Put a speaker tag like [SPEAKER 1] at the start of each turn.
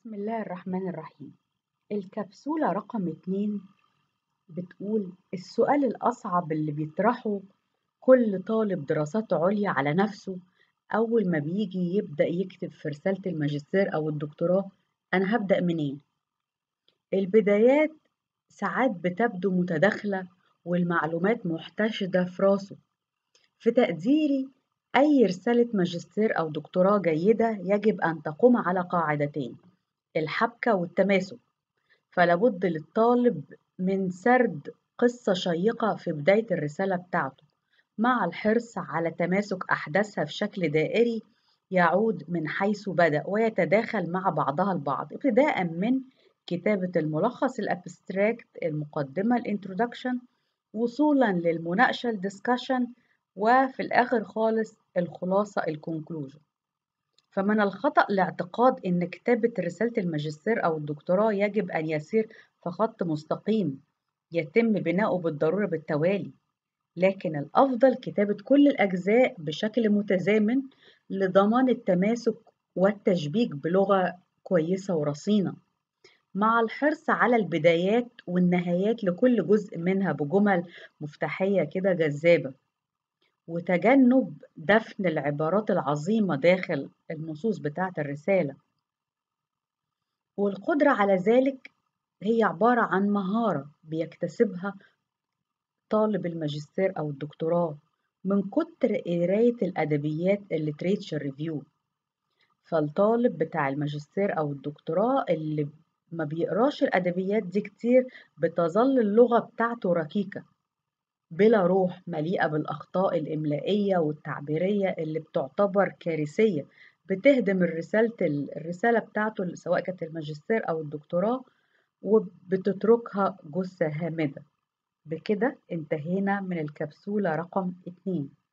[SPEAKER 1] بسم الله الرحمن الرحيم الكبسولة رقم اتنين بتقول السؤال الأصعب اللي بيطرحه كل طالب دراسات عليا على نفسه أول ما بيجي يبدأ يكتب في رسالة الماجستير أو الدكتوراه أنا هبدأ منين؟ البدايات ساعات بتبدو متداخلة والمعلومات محتشدة في راسه في تقديري أي رسالة ماجستير أو دكتوراه جيدة يجب أن تقوم على قاعدتين الحبكة والتماسك فلابد للطالب من سرد قصة شيقة في بداية الرسالة بتاعته مع الحرص على تماسك أحداثها في شكل دائري يعود من حيث بدأ ويتداخل مع بعضها البعض ابتداء من كتابة الملخص الابستراكت المقدمة الانترودكشن وصولا للمناقشة الدسكشن وفي الآخر خالص الخلاصة الكونكلوجن فمن الخطأ الاعتقاد أن كتابة رسالة الماجستير أو الدكتوراه يجب أن يسير في خط مستقيم يتم بناؤه بالضرورة بالتوالي لكن الأفضل كتابة كل الأجزاء بشكل متزامن لضمان التماسك والتشبيك بلغة كويسة ورصينة مع الحرص على البدايات والنهايات لكل جزء منها بجمل مفتاحية كده جذابة وتجنب دفن العبارات العظيمة داخل النصوص بتاعة الرسالة والقدرة على ذلك هي عبارة عن مهارة بيكتسبها طالب الماجستير أو الدكتوراه من كتر قراية الأدبيات الليتريتشر ريفيو فالطالب بتاع الماجستير أو الدكتوراه اللي ما بيقراش الأدبيات دي كتير بتظل اللغة بتاعته ركيكة بلا روح مليئة بالأخطاء الإملائية والتعبيرية اللي بتعتبر كارثية بتهدم الرسالة الرسالة بتاعته سواء كانت الماجستير أو الدكتوراه وبتتركها جثة هامدة بكده انتهينا من الكبسولة رقم اتنين